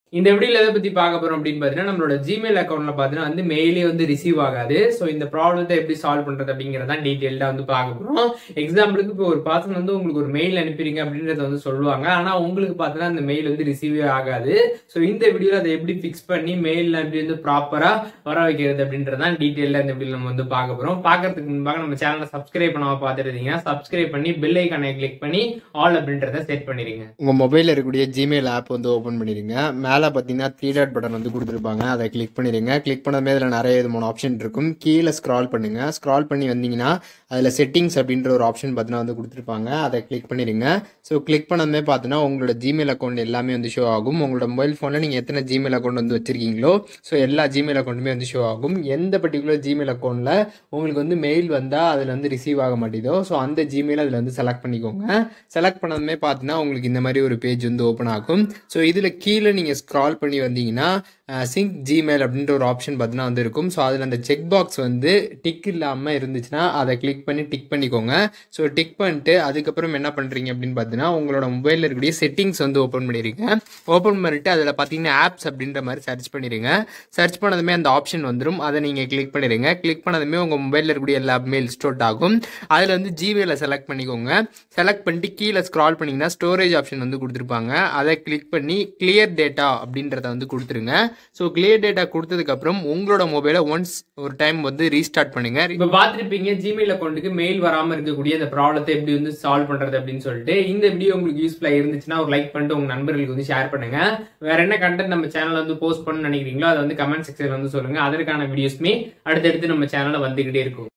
இந்த வீடியோல எதை பத்தி பார்க்க போறோம் அப்படின்னு பாத்தீங்கன்னா நம்மளோட ஜிமெயில் அக்கௌண்ட்ல பாத்தீங்கன்னா வந்து மெயிலே வந்து ரிசீவ் ஆகாது ஸோ இந்த ப்ராப்ளத்தை எப்படி சால்வ் பண்றது அப்படிங்கறத டீட்டெயில்டா வந்து பார்க்க போறோம் எக்ஸாம்பிளுக்கு இப்போ ஒரு பர்சன் வந்து உங்களுக்கு ஒரு மெயில் அனுப்பிடுங்க அப்படின்றத வந்து சொல்லுவாங்க ஆனா உங்களுக்கு பார்த்தீங்கன்னா அந்த மெயில் வந்து ரிசீவே ஆகாது ஸோ இந்த வீடியோல அதை எப்படி ஃபிக்ஸ் பண்ணி மெயில் எப்படி வந்து ப்ராப்பரா வர வைக்கிறது அப்படின்றதான் டீட்டெயிலா இந்த வீடியோ நம்ம வந்து பார்க்க போறோம் பார்க்கறதுக்கு முன்பாக நம்ம சேனலை சப்ஸ்கிரைப் பண்ணாம பார்த்துட்டு இருந்தீங்கன்னா சப்ஸ்கிரைப் பண்ணி பெல் ஐக்கானை கிளிக் பண்ணி ஆல் அப்படின்றத செட் பண்ணிடுங்க உங்கள் மொபைலில் இருக்கக்கூடிய ஜிமெயில் ஆப் வந்து ஓப்பன் பண்ணிடுங்க மேலே பார்த்தீங்கன்னா த்ரீ டாட் பட்டன் வந்து கொடுத்துருப்பாங்க அதை கிளிக் பண்ணிடுங்க கிளிக் பண்ணதுமே இதில் நிறைய விதமான ஆப்ஷன் இருக்கும் கீழே ஸ்க்ரால் பண்ணுங்கள் ஸ்க்ரால் பண்ணி வந்தீங்கன்னா அதில் செட்டிங்ஸ் அப்படின்ற ஒரு ஆப்ஷன் பார்த்தீங்கன்னா வந்து கொடுத்துருப்பாங்க அதை கிளிக் பண்ணிடுங்க ஸோ கிளிக் பண்ணதுமே பார்த்தீங்கன்னா உங்களோட ஜிமெயில் அக்கௌண்ட் எல்லாமே வந்து ஷோ ஆகும் உங்களோட மொபைல் ஃபோனில் நீங்கள் எத்தனை ஜிமெயில் அக்கௌண்ட் வந்து வச்சிருக்கீங்களோ ஸோ எல்லா ஜிமெயில் அக்கௌண்ட்டுமே வந்து ஷோ ஆகும் எந்த பர்டிகுலர் ஜிமெயில் அக்கௌண்ட்டில் உங்களுக்கு வந்து மெயில் வந்தால் அதில் வந்து ரிசீவ் ஆக மாட்டேதோ ஸோ அந்த ஜிமெயில் அதில் வந்து செலக்ட் பண்ணிக்கோங்க செலக்ட் பண்ணதுமே பார்த்தீங்கன்னா உங்களுக்கு இந்த மாதிரி ஒரு பேஜ் வந்து ஓப்பன் ஆகும் ஸோ இதில் கீழே நீங்கள் ஸ்க்ரால் பண்ணி வந்தீங்கன்னா சிங்க் ஜிமெயில் அப்படின்ற ஒரு ஆப்ஷன் பார்த்தீங்கன்னா வந்து இருக்கும் ஸோ அதில் அந்த செக் பாக்ஸ் வந்து டிக் இல்லாமல் இருந்துச்சுன்னா அதை கிளிக் பண்ணி டிக் பண்ணிக்கோங்க ஸோ டிக் பண்ணிட்டு அதுக்கப்புறம் என்ன பண்ணுறீங்க அப்படின்னு பார்த்தீங்கன்னா உங்களோட மொபைலில் இருக்கக்கூடிய செட்டிங்ஸ் வந்து ஓப்பன் பண்ணிடுங்க ஓப்பன் பண்ணிட்டு அதில் பார்த்தீங்கன்னா ஆப்ஸ் அப்படின்ற மாதிரி சர்ச் பண்ணிடுங்க சர்ச் பண்ணதுமே அந்த ஆப்ஷன் வந்துடும் அதை நீங்கள் கிளிக் பண்ணிடுங்க கிளிக் பண்ணதுமே உங்கள் மொபைலில் இருக்கக்கூடிய எல்லா மெயில் ஸ்டோர்ட் ஆகும் அதில் வந்து ஜிமெயிலை செலக்ட் பண்ணிக்கோங்க செலக்ட் பண்ணிட்டு கீழே ஸ்க்ரால் பண்ணிங்கன்னா ஸ்டோரேஜ் ஆப்ஷன் வந்து கொடுத்துருப்பாங்க அதை கிளிக் பண்ணி கிளியர் டேட்டா அப்படின்றத வந்து கொடுத்துருங்க ஸோ கிளியர் டேட்டா கொடுத்ததுக்கப்புறம் உங்களோட மொபைலை ஒன்ஸ் ஒரு டைம் வந்து ரீஸ்டார்ட் பண்ணுங்க இப்ப பாத்திருப்பீங்க ஜிமெயில் அக்கௌண்ட்டுக்கு மெயில் வராம இருக்கக்கூடிய அந்த ப்ராப்ளத்தை எப்படி வந்து சால்வ் பண்றது அப்படின்னு சொல்லிட்டு இந்த வீடியோ உங்களுக்கு யூஸ்ஃபுல்லா இருந்துச்சுன்னா ஒரு லைக் பண்ணிட்டு உங்க நண்பர்களுக்கு வந்து ஷேர் பண்ணுங்க வேற என்ன கண்டென்ட் நம்ம சேனல்ல வந்து போஸ்ட் பண்ண நினைக்கிறீங்களோ அதை வந்து கமெண்ட் செக்ஷன்ல வந்து சொல்லுங்க அதற்கான வீடியோஸ்மே அடுத்தடுத்து நம்ம சேனல்ல வந்துகிட்டே இருக்கும்